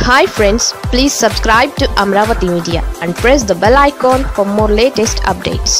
hi friends please subscribe to Amaravati media and press the bell icon for more latest updates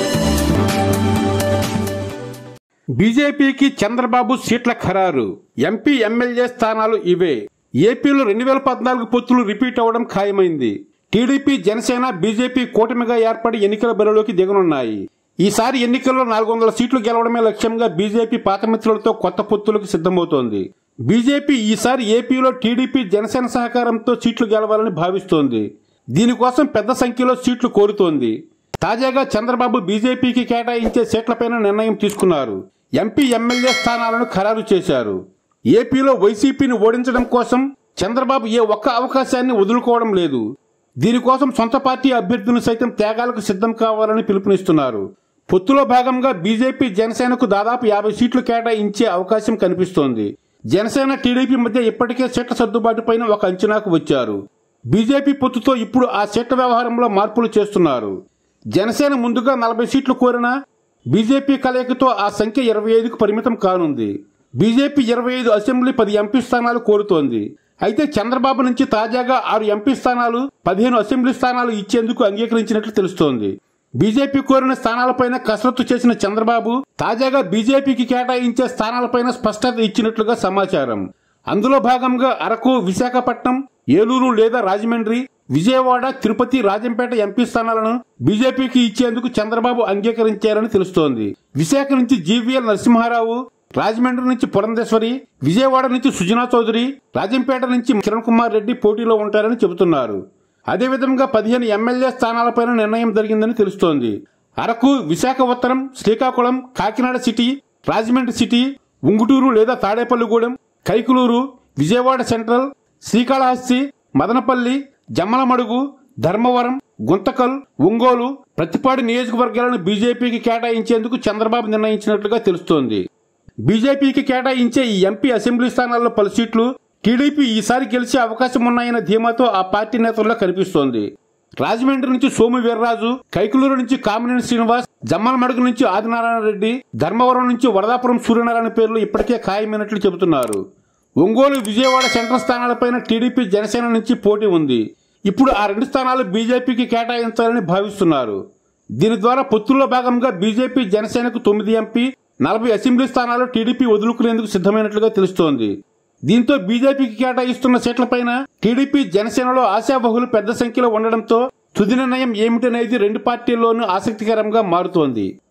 బీజేపీకి చంద్రబాబు సీట్ల ఖరారు MP MLA స్థానాలు ఇవే ఏపీలో రెండు వేల పద్నాలుగు పొత్తులు రిపీట్ అవ్వడం ఖాయమైంది టీడీపీ జనసేన బీజేపీ కూటమిగా ఏర్పడి ఎన్నికల బరిలోకి దిగనున్నాయి ఈసారి ఎన్నికల్లో నాలుగు వందల సీట్లు గెలవడమే లక్ష్యంగా బీజేపీ పాత మిత్రులతో కొత్త పొత్తులకు సిద్ధమవుతోంది బీజేపీ ఈసారి ఏపీలో టీడీపీ జనసేన సహకారంతో సీట్లు గెలవాలని భావిస్తోంది దీనికోసం పెద్ద సంఖ్యలో సీట్లు కోరుతోంది తాజాగా చంద్రబాబు బీజేపీకి కేటాయించే సీట్లపైన నిర్ణయం తీసుకున్నారు ఎంపీ ఎమ్మెల్యే స్థానాలను ఖరారు చేశారు ఏపీలో వైసీపీని ఓడించడం కోసం చంద్రబాబు ఏ ఒక్క అవకాశాన్ని వదులుకోవడం లేదు దీనికోసం సొంత పార్టీ అభ్యర్థులను సైతం త్యాగాలకు సిద్ధం కావాలని పిలుపునిస్తున్నారు పొత్తులో భాగంగా బీజేపీ జనసేనకు దాదాపు యాభై సీట్లు కేటాయించే అవకాశం కనిపిస్తోంది జనసేన టీడీపీ మధ్య ఇప్పటికే సీట్ల సర్దుబాటుపైన ఒక అంచనాకు వచ్చారు బీజేపీ పొత్తుతో ఇప్పుడు ఆ సీట్ల వ్యవహారంలో మార్పులు చేస్తున్నారు జనసేన ముందుగా నలభై సీట్లు కోరినా బీజేపీ కలయికతో ఆ సంఖ్య ఇరవై ఐదుకు పరిమితం కానుంది బీజేపీ ఇరవై ఐదు అసెంబ్లీ పది ఎంపీ స్థానాలు కోరుతోంది అయితే చంద్రబాబు నుంచి తాజాగా ఆరు ఎంపీ స్థానాలు పదిహేను అసెంబ్లీ స్థానాలు ఇచ్చేందుకు అంగీకరించినట్లు తెలుస్తోంది బీజేపీ కోరిన స్థానాలపైన కసరత్తు చేసిన చంద్రబాబు తాజాగా బీజేపీకి కేటాయించే స్థానాలపైన స్పష్టత ఇచ్చినట్లుగా సమాచారం అందులో భాగంగా అరకు విశాఖపట్నం ఏలూరు లేదా రాజమండ్రి విజయవాడ తిరుపతి రాజంపేట ఎంపీ స్థానాలను బీజేపీకి ఇచ్చేందుకు చంద్రబాబు అంగీకరించారని తెలుస్తోంది విశాఖ నుంచి జీవీఎల్ నరసింహారావు రాజమండ్రి నుంచి పురంధేశ్వరి విజయవాడ నుంచి సుజనా చౌదరి రాజంపేట నుంచి కిరణ్ కుమార్ రెడ్డి పోటీలో ఉంటారని చెబుతున్నారు అదేవిధంగా పదిహేను ఎమ్మెల్యే స్థానాలపైన నిర్ణయం జరిగిందని తెలుస్తోంది అరకు విశాఖ ఉత్తరం శ్రీకాకుళం కాకినాడ సిటీ రాజమండ్రి సిటీ ఉంగుటూరు లేదా తాడేపల్లిగూడెం కైకులూరు విజయవాడ సెంట్రల్ శ్రీకాళహస్తి మదనపల్లి జమ్మలమడుగు ధర్మవరం గుంతకల్ ఒంగోలు ప్రతిపాడు నియోజకవర్గాలను బీజేపీకి కేటాయించేందుకు చంద్రబాబు నిర్ణయించినట్లుగా తెలుస్తోంది బీజేపీకి కేటాయించే ఈ ఎంపీ అసెంబ్లీ స్థానాల్లో పలు సీట్లు టీడీపీ ఈసారి గెలిచే అవకాశం ఉన్నాయన్న ధీమాతో ఆ పార్టీ నేతల్లో కనిపిస్తోంది రాజమండ్రి నుంచి సోము వీర్రాజు కైకులూరు నుంచి కామినేని శ్రీనివాస్ జమ్మలమడుగు నుంచి ఆదినారాయణ రెడ్డి ధర్మవరం నుంచి వరదాపురం సూర్యనారాయణ పేర్లు ఇప్పటికే ఖాయమైనట్లు చెబుతున్నారు ఒంగోలు విజయవాడ సెంట్రల్ స్థానాలపైన టీడీపీ జనసేన నుంచి పోటీ ఉంది ఇప్పుడు ఆ రెండు స్థానాలు బీజేపీకి కేటాయించాలని భావిస్తున్నారు దీని ద్వారా పొత్తుల్లో భాగంగా బీజేపీ జనసేనకు తొమ్మిది ఎంపీ నలభై అసెంబ్లీ స్థానాలు టీడీపీ వదులుకునేందుకు సిద్ధమైనట్లుగా తెలుస్తోంది దీంతో బీజేపీకి కేటాయిస్తున్న సీట్లపైన టీడీపీ జనసేనలో ఆశాబహులు పెద్ద సంఖ్యలో ఉండడంతో తుది నిర్ణయం ఏమిటనేది రెండు పార్టీల్లోనూ ఆసక్తికరంగా మారుతోంది